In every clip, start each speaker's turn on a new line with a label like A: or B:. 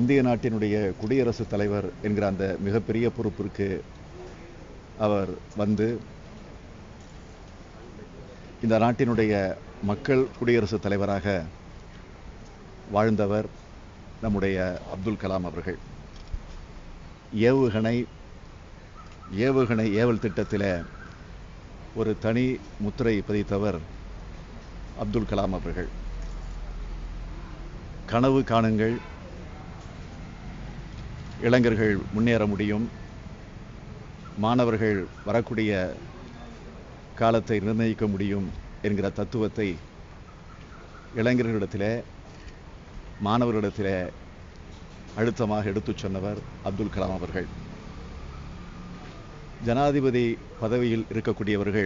A: இந்திய நாட்டினுடைய குடியரசுத் தலைவர் என்கிற அந்த மிகப்பெரிய பொறுப்பிற்கு அவர் வந்து இந்த நாட்டினுடைய மக்கள் குடியரசுத் தலைவராக வாழ்ந்தவர் நம்முடைய அப்துல் கலாம் அவர்கள் ஏவுகணை ஏவுகணை ஏவல் திட்டத்தில் ஒரு தனி முத்திரை பதித்தவர் அப்துல் கலாம் அவர்கள் கனவு காணுங்கள் இளைஞர்கள் முன்னேற முடியும் மாணவர்கள் வரக்கூடிய காலத்தை நிர்ணயிக்க முடியும் என்கிற தத்துவத்தை இளைஞர்களிடத்திலே மாணவர்களிடத்திலே அழுத்தமாக எடுத்துச் சொன்னவர் அப்துல் கலாம் அவர்கள் ஜனாதிபதி பதவியில் இருக்கக்கூடியவர்கள்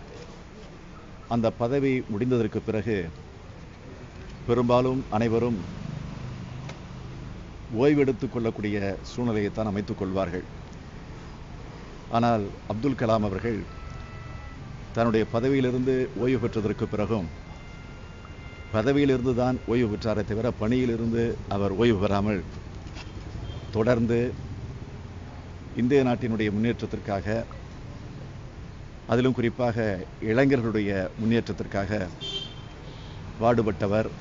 A: அந்த பதவி முடிந்ததற்கு பிறகு பெரும்பாலும் அனைவரும் ஓய்வெடுத்துக் கொள்ளக்கூடிய சூழ்நிலையைத்தான் அமைத்துக் கொள்வார்கள் ஆனால் அப்துல் கலாம் அவர்கள் தன்னுடைய பதவியிலிருந்து ஓய்வு பெற்றதற்கு பிறகும் பதவியிலிருந்து தான் ஓய்வு பெற்றாரே தவிர பணியிலிருந்து அவர் ஓய்வு பெறாமல் தொடர்ந்து இந்திய நாட்டினுடைய முன்னேற்றத்திற்காக அதிலும் குறிப்பாக இளைஞர்களுடைய முன்னேற்றத்திற்காக பாடுபட்டவர்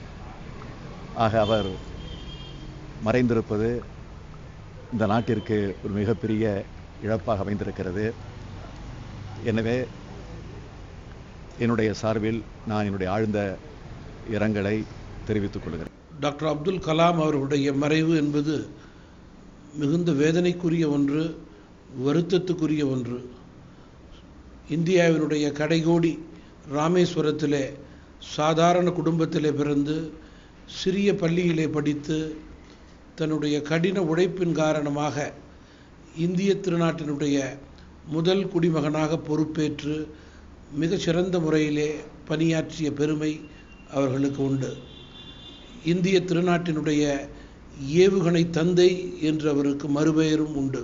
A: ஆக அவர் மறைந்திருப்பது இந்த நாட்டிற்கு ஒரு மிகப்பெரிய இழப்பாக அமைந்திருக்கிறது எனவே என்னுடைய சார்பில் நான் என்னுடைய ஆழ்ந்த இரங்கலை தெரிவித்துக் கொள்கிறேன்
B: டாக்டர் அப்துல் கலாம் அவர்களுடைய மறைவு என்பது மிகுந்த வேதனைக்குரிய ஒன்று வருத்தத்துக்குரிய ஒன்று இந்தியாவினுடைய கடைகோடி ராமேஸ்வரத்திலே சாதாரண குடும்பத்திலே பிறந்து சிறிய பள்ளியிலே படித்து தன்னுடைய கடின உழைப்பின் காரணமாக இந்திய திருநாட்டினுடைய முதல் குடிமகனாக பொறுப்பேற்று மிக சிறந்த முறையிலே பணியாற்றிய பெருமை அவர்களுக்கு உண்டு இந்திய திருநாட்டினுடைய ஏவுகணை தந்தை என்று அவருக்கு மறுபெயரும் உண்டு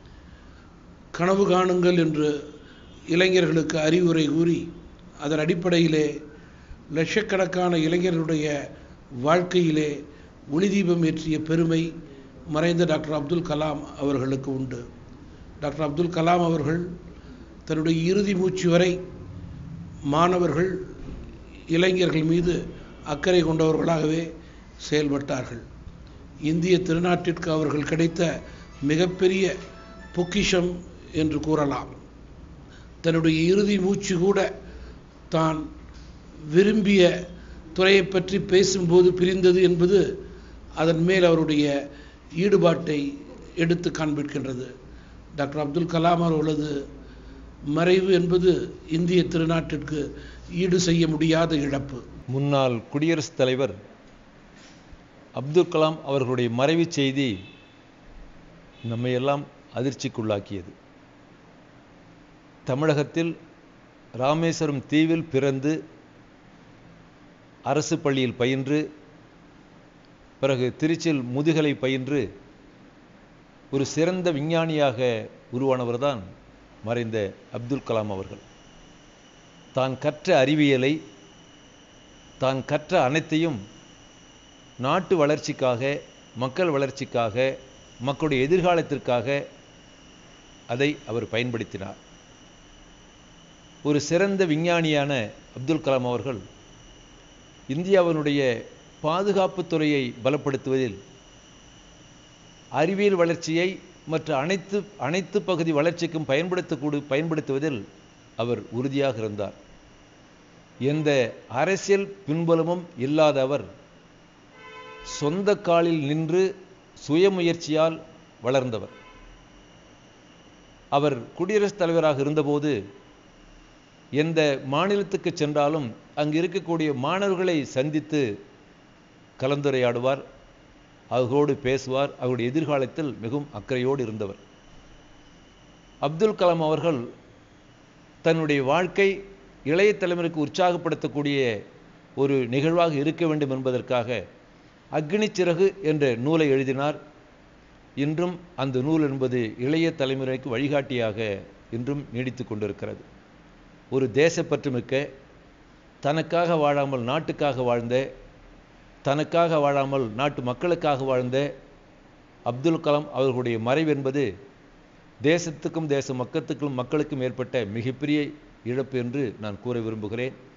B: கனவு காணுங்கள் என்று இளைஞர்களுக்கு அறிவுரை கூறி அதன் அடிப்படையிலே லட்சக்கணக்கான இளைஞர்களுடைய வாழ்க்கையிலே ஒளிதீபம் ஏற்றிய பெருமை மறைந்த டாக்டர் அப்துல் கலாம் அவர்களுக்கு உண்டு டாக்டர் அப்துல் கலாம் அவர்கள் தன்னுடைய இறுதி மூச்சு வரை மாணவர்கள் இளைஞர்கள் மீது அக்கறை கொண்டவர்களாகவே செயல்பட்டார்கள் இந்திய திருநாட்டிற்கு அவர்கள் கிடைத்த மிகப்பெரிய பொக்கிஷம் என்று கூறலாம் தன்னுடைய இறுதி மூச்சு கூட தான் விரும்பிய துறையை பற்றி பேசும்போது பிரிந்தது என்பது அதன் மேல் அவருடைய ஈடுபாட்டை எடுத்து காண்பிக்கின்றது டாக்டர் அப்துல் கலாம் அவர்களது மறைவு என்பது இந்திய திருநாட்டிற்கு ஈடு செய்ய முடியாத இழப்பு
C: முன்னாள் குடியரசுத் தலைவர் அப்துல் கலாம் அவர்களுடைய மறைவு செய்தி நம்மையெல்லாம் அதிர்ச்சிக்குள்ளாக்கியது தமிழகத்தில் ராமேஸ்வரம் தீவில் பிறந்து அரசு பள்ளியில் பயின்று பிறகு திருச்சியில் முதுகலை பயின்று ஒரு சிறந்த விஞ்ஞானியாக உருவானவர்தான் மறைந்த அப்துல் கலாம் அவர்கள் தான் கற்ற அறிவியலை தான் கற்ற அனைத்தையும் நாட்டு வளர்ச்சிக்காக மக்கள் வளர்ச்சிக்காக மக்களுடைய எதிர்காலத்திற்காக அதை அவர் பயன்படுத்தினார் ஒரு சிறந்த விஞ்ஞானியான அப்துல் கலாம் அவர்கள் இந்தியாவினுடைய பாதுகாப்புத் துறையை பலப்படுத்துவதில் அறிவியல் வளர்ச்சியை மற்ற அனைத்து அனைத்து பகுதி வளர்ச்சிக்கும் பயன்படுத்தக்கூடு பயன்படுத்துவதில் அவர் உறுதியாக இருந்தார் எந்த அரசியல் பின்புலமும் இல்லாத அவர் சொந்த காலில் நின்று சுயமுயற்சியால் வளர்ந்தவர் அவர் குடியரசுத் தலைவராக இருந்தபோது எந்த மாநிலத்துக்கு சென்றாலும் அங்கு இருக்கக்கூடிய மாணவர்களை சந்தித்து கலந்துரையாடுவார் அவர்களோடு பேசுவார் அவருடைய எதிர்காலத்தில் மிகவும் அக்கறையோடு இருந்தவர் அப்துல் கலாம் அவர்கள் தன்னுடைய வாழ்க்கை இளைய தலைமுறைக்கு உற்சாகப்படுத்தக்கூடிய ஒரு நிகழ்வாக இருக்க வேண்டும் என்பதற்காக அக்னி சிறகு என்ற நூலை எழுதினார் இன்றும் அந்த நூல் என்பது இளைய தலைமுறைக்கு வழிகாட்டியாக இன்றும் நீடித்து கொண்டிருக்கிறது ஒரு தேசப்பற்றுமிக்க தனக்காக வாழாமல் நாட்டுக்காக வாழ்ந்த தனக்காக வாழாமல் நாட்டு மக்களுக்காக வாழ்ந்த அப்துல் கலாம் அவர்களுடைய மறைவு என்பது தேசத்துக்கும் தேச மக்கத்துக்கும் மக்களுக்கும் ஏற்பட்ட மிகப்பெரிய இழப்பு என்று நான் கூற விரும்புகிறேன்